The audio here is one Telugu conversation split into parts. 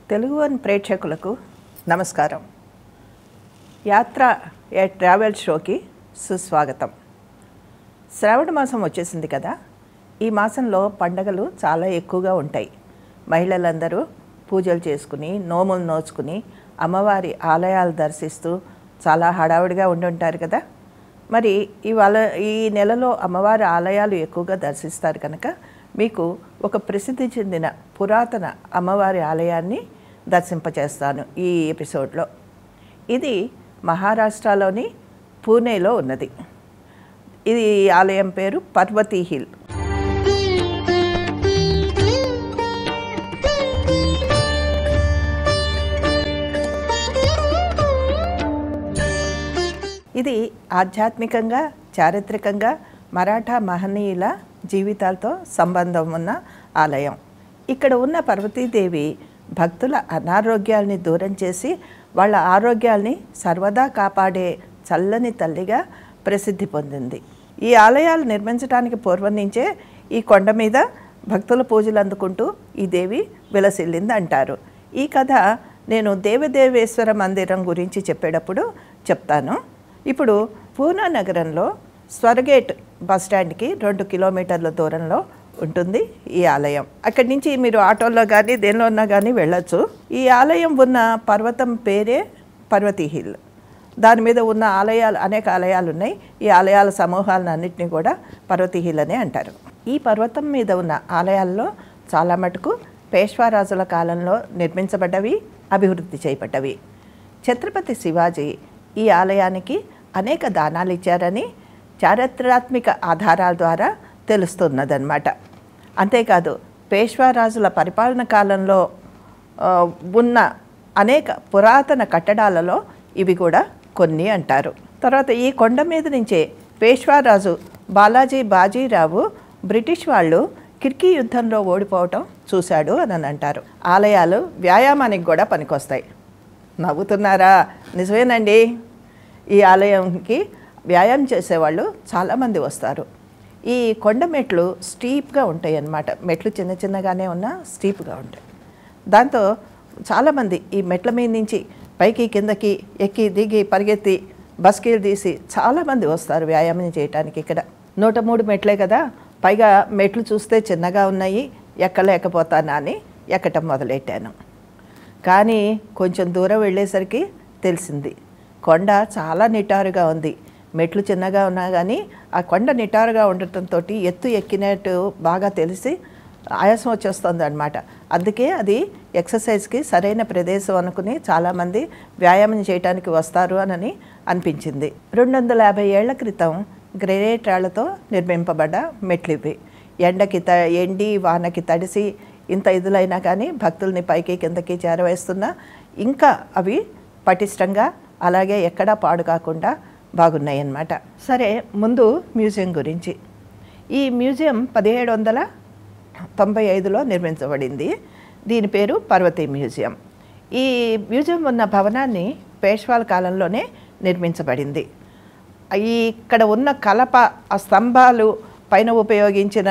తెలుగు వన్ ప్రేక్షకులకు నమస్కారం యాత్ర ఏ ట్రావెల్ షోకి సుస్వాగతం శ్రావణ మాసం వచ్చేసింది కదా ఈ మాసంలో పండగలు చాలా ఎక్కువగా ఉంటాయి మహిళలందరూ పూజలు చేసుకుని నోములు నోచుకుని అమ్మవారి ఆలయాలు దర్శిస్తూ చాలా హడావుడిగా ఉండి ఉంటారు కదా మరి ఇవాళ ఈ నెలలో అమ్మవారి ఆలయాలు ఎక్కువగా దర్శిస్తారు కనుక మీకు ఒక ప్రసిద్ధి చెందిన పురాతన అమ్మవారి ఆలయాన్ని దర్శింపచేస్తాను ఈ ఎపిసోడ్లో ఇది మహారాష్ట్రలోని పూణేలో ఉన్నది ఇది ఈ ఆలయం పేరు పర్వతీ హిల్ ఇది ఆధ్యాత్మికంగా చారిత్రకంగా మరాఠా మహనీయుల జీవితాలతో సంబంధం ఉన్న ఆలయం ఇక్కడ ఉన్న పార్వతీదేవి భక్తుల అనారోగ్యాల్ని దూరం చేసి వాళ్ళ ఆరోగ్యాల్ని సర్వదా కాపాడే చల్లని తల్లిగా ప్రసిద్ధి పొందింది ఈ ఆలయాలు నిర్మించడానికి పూర్వం నుంచే ఈ కొండ మీద భక్తుల పూజలు అందుకుంటూ ఈ దేవి విలసిల్లింది అంటారు ఈ కథ నేను దేవదేవేశ్వర మందిరం గురించి చెప్పేటప్పుడు చెప్తాను ఇప్పుడు పూనా నగరంలో స్వర్గేట్ బస్ స్టాండ్కి రెండు కిలోమీటర్ల దూరంలో ఉంటుంది ఈ ఆలయం అక్కడి నుంచి మీరు ఆటోలో కానీ దేనిలో ఉన్నా కానీ వెళ్ళొచ్చు ఈ ఆలయం ఉన్న పర్వతం పేరే పర్వతీ హిల్ దాని మీద ఉన్న ఆలయాలు అనేక ఆలయాలు ఉన్నాయి ఈ ఆలయాల సమూహాలను అన్నింటినీ కూడా పర్వతీ హిల్ అనే అంటారు ఈ పర్వతం మీద ఉన్న ఆలయాల్లో చాలా మటుకు పేష్వారాజుల కాలంలో నిర్మించబడ్డవి అభివృద్ధి చేయబడ్డవి ఛత్రపతి శివాజీ ఈ ఆలయానికి అనేక దానాలు ఇచ్చారని చారిత్రాత్మక ఆధారాల ద్వారా తెలుస్తున్నదన్నమాట అంతేకాదు పేష్వారాజుల పరిపాలన కాలంలో ఆ, ఉన్న అనేక పురాతన కట్టడాలలో ఇవి కూడా కొన్ని అంటారు తర్వాత ఈ కొండ మీద నుంచే పేష్వారాజు బాలాజీ బాజీరావు బ్రిటిష్ వాళ్ళు కిర్కీ యుద్ధంలో ఓడిపోవటం చూశాడు అని అంటారు ఆలయాలు వ్యాయామానికి కూడా పనికొస్తాయి నవ్వుతున్నారా నిజమేనండి ఈ ఆలయంకి వ్యాయామం చేసేవాళ్ళు చాలామంది వస్తారు ఈ కొండ మెట్లు స్టీప్గా ఉంటాయి అన్నమాట మెట్లు చిన్న చిన్నగానే ఉన్నా స్టీప్గా ఉంటాయి దాంతో చాలామంది ఈ మెట్ల మీద నుంచి పైకి కిందకి ఎక్కి దిగి పరిగెత్తి బస్కీలు తీసి చాలామంది వస్తారు వ్యాయామం చేయడానికి ఇక్కడ నూట మూడు మెట్లే కదా పైగా మెట్లు చూస్తే చిన్నగా ఉన్నాయి ఎక్కలేకపోతానా అని ఎక్కటం మొదలెట్టాను కానీ కొంచెం దూరం వెళ్ళేసరికి తెలిసింది కొండ చాలా నిటారుగా ఉంది మెట్లు చిన్నగా ఉన్నా కానీ ఆ కొండ నిటారుగా ఉండటంతో ఎత్తు ఎక్కినట్టు బాగా తెలిసి ఆయాసం వచ్చేస్తుంది అనమాట అందుకే అది ఎక్సర్సైజ్కి సరైన ప్రదేశం అనుకుని చాలామంది వ్యాయామం చేయడానికి వస్తారు అని అనిపించింది రెండు వందల యాభై ఏళ్ల క్రితం గ్రెనేట్ రాళ్లతో నిర్మింపబడ్డ మెట్లు ఇవి ఎండకి త ఎండి వానకి తడిసి ఇంత ఇదులైనా కానీ భక్తుల్ని పైకి కిందకి చేరవేస్తున్నా ఇంకా అవి పటిష్టంగా అలాగే ఎక్కడా పాడు కాకుండా బాగున్నాయి అన్నమాట సరే ముందు మ్యూజియం గురించి ఈ మ్యూజియం పదిహేడు వందల తొంభై ఐదులో నిర్మించబడింది దీని పేరు పర్వతి మ్యూజియం ఈ మ్యూజియం ఉన్న భవనాన్ని పేష్వాల కాలంలోనే నిర్మించబడింది ఈ ఇక్కడ ఉన్న కలప ఆ స్తంభాలు పైన ఉపయోగించిన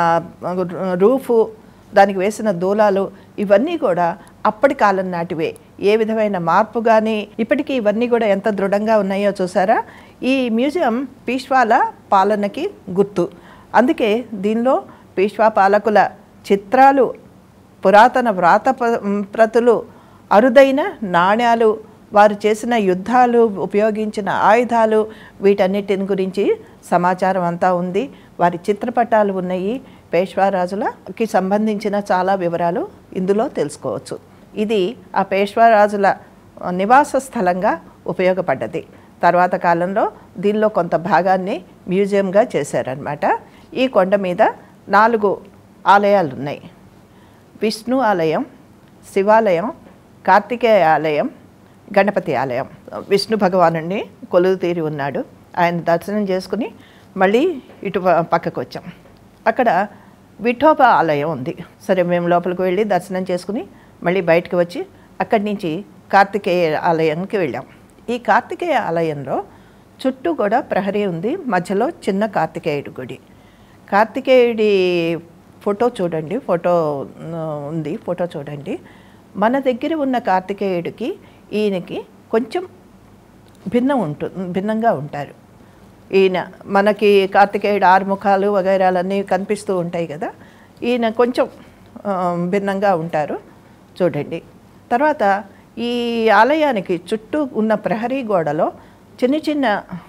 రూఫు దానికి వేసిన దూలాలు ఇవన్నీ కూడా అప్పటి కాలం నాటివే ఏ విధమైన మార్పు కానీ ఇప్పటికీ ఇవన్నీ కూడా ఎంత దృఢంగా ఉన్నాయో చూసారా ఈ మ్యూజియం పీష్వాల పాలనకి గుర్తు అందుకే దీనిలో పీష్వా పాలకుల చిత్రాలు పురాతన వ్రాత ప- ప్రతులు అరుదైన నాణ్యాలు వారు చేసిన యుద్ధాలు ఉపయోగించిన ఆయుధాలు వీటన్నిటిని గురించి సమాచారం అంతా ఉంది వారి చిత్రపటాలు ఉన్నాయి పేష్వారాజులకి సంబంధించిన చాలా వివరాలు ఇందులో తెలుసుకోవచ్చు ఇది ఆ పేష్వారాజుల నివాస స్థలంగా ఉపయోగపడ్డది తర్వాత కాలంలో దీనిలో కొంత భాగాన్ని మ్యూజియంగా చేశారనమాట ఈ కొండ మీద నాలుగు ఆలయాలు ఉన్నాయి విష్ణు ఆలయం శివాలయం కార్తికేయ ఆలయం గణపతి ఆలయం విష్ణు భగవానుడిని కొలువు తీరి ఉన్నాడు ఆయన దర్శనం చేసుకుని మళ్ళీ ఇటు ప- పక్కకు వచ్చాం అక్కడ విఠోబా ఆలయం ఉంది సరే మేము లోపలికి వెళ్ళి దర్శనం చేసుకుని మళ్ళీ బయటకు వచ్చి అక్కడి నుంచి కార్తికేయ ఆలయంకి వెళ్ళాం ఈ కార్తికేయ ఆలయంలో చుట్టూ కూడా ప్రహరీ ఉంది మధ్యలో చిన్న కార్తికేయుడి గుడి కార్తికేయుడి ఫోటో చూడండి ఫోటో ఆ, ఉంది ఫోటో చూడండి మన దగ్గర ఉన్న కార్తికేయుడికి ఈయనకి కొంచెం భిన్నం ఉంటుంది భిన్నంగా ఉంటారు ఈయన మనకి కార్తికేయుడు ఆరు ముఖాలు వగైరాలన్నీ కనిపిస్తూ ఉంటాయి కదా ఈయన కొంచెం ఆ, భిన్నంగా ఉంటారు చూడండి తర్వాత ఈ ఆలయానికి చుట్టూ ఉన్న ప్రహరీ గోడలో చిన్న చిన్న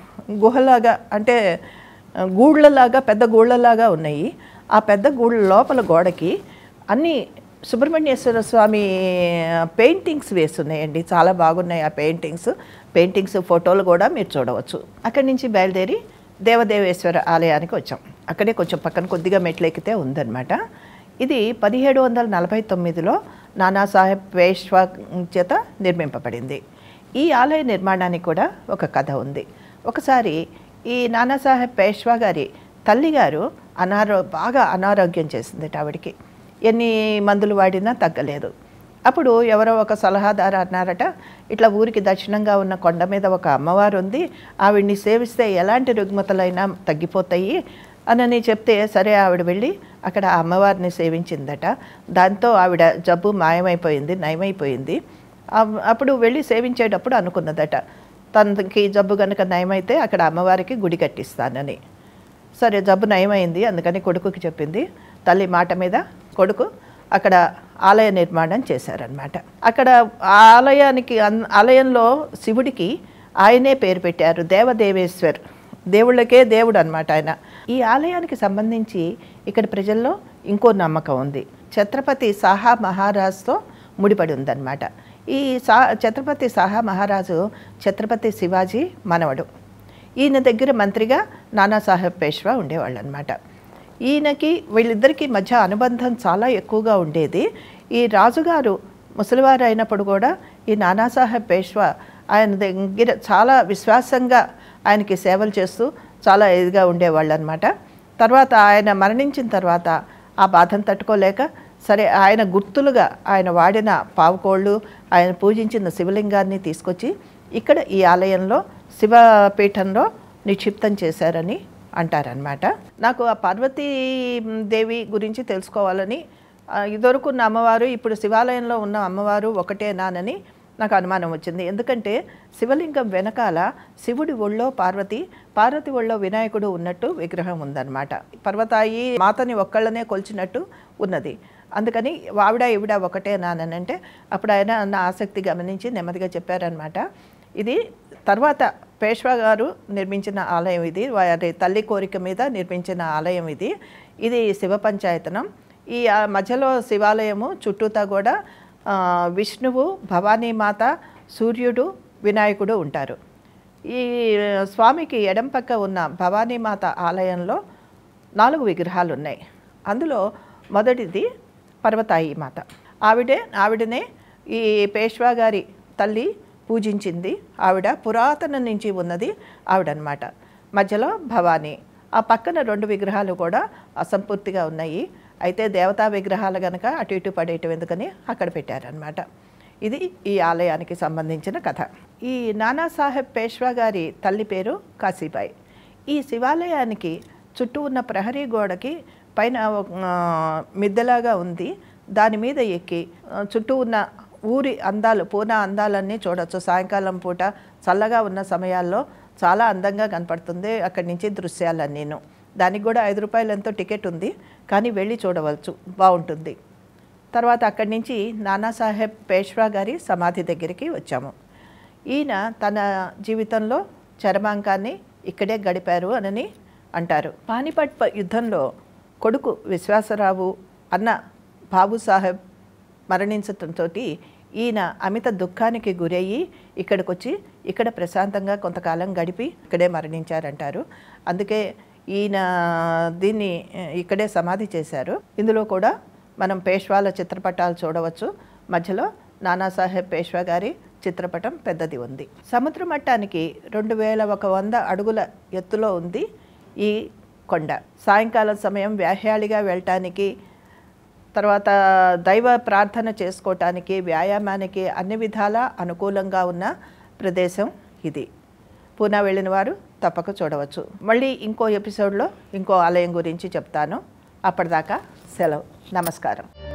గుహలాగా అంటే ఆ, గూళ్ళలాగా పెద్ద గూళ్ళలాగా ఉన్నాయి ఆ పెద్ద గూళ్ళ లోపల గోడకి అన్ని సుబ్రహ్మణ్యేశ్వర స్వామి పెయింటింగ్స్ వేస్తున్నాయండి చాలా బాగున్నాయి ఆ పెయింటింగ్స్ పెయింటింగ్స్ ఫోటోలు కూడా మీరు చూడవచ్చు అక్కడి నుంచి బయలుదేరి దేవదేవేశ్వర ఆలయానికి వచ్చాం అక్కడే కొంచెం పక్కన కొద్దిగా మెట్లు ఎక్కితే ఉందన్నమాట ఇది పదిహేడు వందల నలభై తొమ్మిదిలో నానాసాహెబ్ పేష్వా చేత నిర్మింపబడింది ఈ ఆలయ నిర్మాణానికి కూడా ఒక కథ ఉంది ఒకసారి ఈ నానాసాహెబ్ పేష్వా గారి తల్లిగారు అనారో బాగా అనారోగ్యం చేసింది ఆవిడికి ఎన్ని మందులు వాడినా తగ్గలేదు అప్పుడు ఎవరో ఒక సలహాదారు అన్నారట ఇట్లా ఊరికి దక్షిణంగా ఉన్న కొండ మీద ఒక అమ్మవారు ఉంది ఆవిడ్ని సేవిస్తే ఎలాంటి రుగ్మతలైనా తగ్గిపోతాయి అనని చెప్తే సరే ఆవిడ వెళ్ళి అక్కడ ఆ అమ్మవారిని సేవించిందట దాంతో ఆవిడ జబ్బు మాయమైపోయింది నయమైపోయింది అవ్- అప్పుడు వెళ్ళి సేవించేటప్పుడు అనుకున్నదట తనకి జబ్బు కనుక నయమైతే అక్కడ అమ్మవారికి గుడి కట్టిస్తానని సరే జబ్బు నయమైంది అందుకని కొడుకుకి చెప్పింది తల్లి మాట మీద కొడుకు అక్కడ ఆలయ నిర్మాణం చేశారనమాట అక్కడ ఆ ఆలయానికి అన్- ఆలయంలో శివుడికి ఆయనే పేరు పెట్టారు దేవదేవేశ్వర్ దేవుళ్ళకే దేవుడు అనమాట ఆయన ఈ ఆలయానికి సంబంధించి ఇక్కడ ప్రజల్లో ఇంకో నమ్మకం ఉంది ఛత్రపతి సాహా మహారాజ్తో ముడిపడి ఉందన్నమాట ఈ సా ఛత్రపతి సాహా మహారాజు ఛత్రపతి శివాజీ మనవడు ఈయన దగ్గర మంత్రిగా నానాసాహెబ్ పేష్వా ఉండేవాళ్ళు అనమాట ఈయనకి వీళ్ళిద్దరికీ మధ్య అనుబంధం చాలా ఎక్కువగా ఉండేది ఈ రాజుగారు ముసలివారు అయినప్పుడు కూడా ఈ నానాసాహెబ్ పేష్వా ఆయన దగ్గర చాలా విశ్వాసంగా ఆయనకి సేవలు చేస్తూ చాలా ఇదిగా ఉండేవాళ్ళు అనమాట తర్వాత ఆయన మరణించిన తర్వాత ఆ బాధను తట్టుకోలేక సరే ఆయన గుర్తులుగా ఆయన వాడిన పావుకోళ్ళు ఆయన పూజించిన శివలింగాన్ని తీసుకొచ్చి ఇక్కడ ఈ ఆలయంలో శివపీఠంలో నిక్షిప్తం చేశారని అంటారనమాట నాకు ఆ పార్వతీ దేవి గురించి తెలుసుకోవాలని ఆ, ఇదివరకు ఉన్న అమ్మవారు ఇప్పుడు శివాలయంలో ఉన్న అమ్మవారు ఒకటేనానని నాకు అనుమానం వచ్చింది ఎందుకంటే శివలింగం వెనకాల శివుడి ఒళ్ళో పార్వతి పార్వతి ఒళ్ళో వినాయకుడు ఉన్నట్టు విగ్రహం ఉందన్నమాట పర్వతాయి మాతని ఒక్కళ్ళనే కొలిచినట్టు ఉన్నది అందుకని ఆవిడ ఈవిడ ఒకటేనానని అంటే అప్పుడు ఆయన నా ఆసక్తి గమనించి నెమ్మదిగా చెప్పారనమాట ఇది తర్వాత పేష్వా గారు నిర్మించిన ఆలయం ఇది వారి తల్లి కోరిక మీద నిర్మించిన ఆలయం ఇది ఇది శివ పంచాయతనం ఈ ఆ మధ్యలో శివాలయము చుట్టూతా కూడా ఆ, విష్ణువు భవానీమాత సూర్యుడు వినాయకుడు ఉంటారు ఈ స్వామికి ఎడం పక్క ఉన్న భవానీమాత ఆలయంలో నాలుగు విగ్రహాలు ఉన్నాయి అందులో మొదటిది పర్వతాయి మాత ఆవిడే ఆవిడనే ఈ పేష్వా గారి తల్లి పూజించింది ఆవిడ పురాతన నుంచి ఉన్నది ఆవిడనమాట మధ్యలో భవానీ ఆ పక్కన రెండు విగ్రహాలు కూడా అసంపూర్తిగా ఉన్నాయి అయితే దేవతా విగ్రహాలు గనక అటు ఇటు పడేయటం ఎందుకని అక్కడ పెట్టారనమాట ఇది ఈ ఆలయానికి సంబంధించిన కథ ఈ నానాసాహెబ్ పేష్వా గారి తల్లి పేరు కాశీబాయి ఈ శివాలయానికి చుట్టూ ఉన్న ప్రహరీ గోడకి పైన ఒక, ఆ, మిద్దెలాగా ఉంది దాని మీద ఎక్కి ఆ, చుట్టూ ఉన్న ఊరి అందాలు పూనా అందాలన్నీ చూడొచ్చు సాయంకాలం పూట చల్లగా ఉన్న సమయాల్లో చాలా అందంగా కనపడుతుంది అక్కడి నుంచి దృశ్యాలన్నీను దానికి కూడా ఐదు రూపాయలు ఎంతో టికెట్ ఉంది కానీ వెళ్ళి చూడవచ్చు బాగుంటుంది తర్వాత అక్కడి నుంచి నానాసాహెబ్ పేష్వా గారి సమాధి దగ్గరికి వచ్చాము ఈయన తన జీవితంలో చరమాంకాన్ని ఇక్కడే గడిపారు అనని అంటారు పానిపట్ ప- యుద్ధంలో కొడుకు విశ్వాసరావు అన్న బాబు సాహెబ్ మరణించడంతో ఈయన అమిత దుఃఖానికి గురయ్యి ఇక్కడికి వచ్చి ఇక్కడ ప్రశాంతంగా కొంతకాలం గడిపి ఇక్కడే మరణించారంటారు అందుకే ఈయన దీన్ని ఆ, ఇక్కడే సమాధి చేశారు ఇందులో కూడా మనం పేష్వాల చిత్రపటాలు చూడవచ్చు మధ్యలో నానాసాహెబ్ పేష్వా గారి చిత్రపటం పెద్దది ఉంది సముద్ర మట్టానికి రెండు వేల ఒక వంద అడుగుల ఎత్తులో ఉంది ఈ కొండ సాయంకాలం సమయం వ్యాహ్యాళిగా వెళ్ళటానికి తర్వాత దైవ ప్రార్థన చేసుకోవటానికి వ్యాయామానికి అన్ని విధాల అనుకూలంగా ఉన్న ప్రదేశం ఇది పూనా వెళ్ళిన వారు తప్పక చూడవచ్చు మళ్ళీ ఇంకో ఎపిసోడ్లో ఇంకో ఆలయం గురించి చెప్తాను అప్పటిదాకా సెలవు నమస్కారం